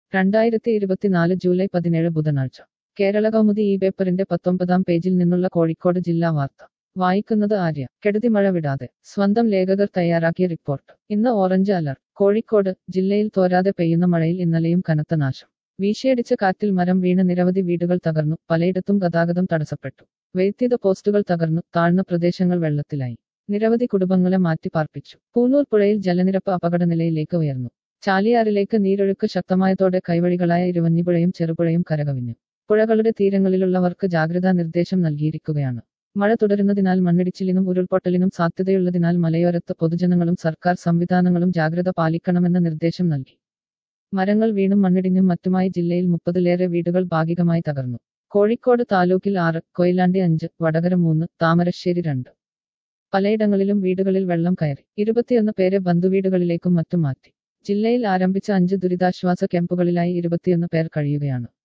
രണ്ടായിരത്തി ഇരുപത്തിനാല് ജൂലൈ പതിനേഴ് ബുധനാഴ്ച കേരള കൗമുദി ഈ പേപ്പറിന്റെ പത്തൊമ്പതാം പേജിൽ നിന്നുള്ള കോഴിക്കോട് ജില്ലാ വാർത്ത വായിക്കുന്നത് ആര്യ കെടുതി മഴ വിടാതെ സ്വന്തം ലേഖകർ തയ്യാറാക്കിയ റിപ്പോർട്ട് ഇന്ന് ഓറഞ്ച് അലർട്ട് കോഴിക്കോട് ജില്ലയിൽ തോരാതെ പെയ്യുന്ന മഴയിൽ ഇന്നലെയും കനത്ത നാശം വീശിയടിച്ച കാറ്റിൽ മരം വീണ് നിരവധി വീടുകൾ തകർന്നു പലയിടത്തും ഗതാഗതം തടസ്സപ്പെട്ടു വൈദ്യുത പോസ്റ്റുകൾ തകർന്നു താഴ്ന്ന പ്രദേശങ്ങൾ വെള്ളത്തിലായി നിരവധി കുടുംബങ്ങളെ മാറ്റിപ്പാർപ്പിച്ചു പൂനൂർ പുഴയിൽ ജലനിരപ്പ് അപകടനിലയിലേക്ക് ഉയർന്നു ചാലിയാറിലേക്ക് നീരൊഴുക്ക് ശക്തമായതോടെ കൈവഴികളായ ഇരുവഞ്ഞിപ്പുഴയും ചെറുപുഴയും കരകവിഞ്ഞു പുഴകളുടെ തീരങ്ങളിലുള്ളവർക്ക് ജാഗ്രതാ നിർദ്ദേശം നൽകിയിരിക്കുകയാണ് മഴ തുടരുന്നതിനാൽ മണ്ണിടിച്ചിലിനും ഉരുൾപൊട്ടലിനും സാധ്യതയുള്ളതിനാൽ മലയോരത്ത് പൊതുജനങ്ങളും സർക്കാർ സംവിധാനങ്ങളും ജാഗ്രത പാലിക്കണമെന്ന നിർദ്ദേശം നൽകി മരങ്ങൾ വീണും മണ്ണിടിഞ്ഞും മറ്റുമായി ജില്ലയിൽ മുപ്പതിലേറെ വീടുകൾ ഭാഗികമായി തകർന്നു കോഴിക്കോട് താലൂക്കിൽ ആറ് കൊയിലാണ്ടി അഞ്ച് വടകര മൂന്ന് താമരശ്ശേരി രണ്ട് പലയിടങ്ങളിലും വീടുകളിൽ വെള്ളം കയറി ഇരുപത്തിയൊന്ന് പേരെ ബന്ധുവീടുകളിലേക്കും മറ്റും മാറ്റി ജില്ലയിൽ ആരംഭിച്ച അഞ്ച് ദുരിതാശ്വാസ ക്യാമ്പുകളിലായി ഇരുപത്തിയൊന്ന് പേർ കഴിയുകയാണ്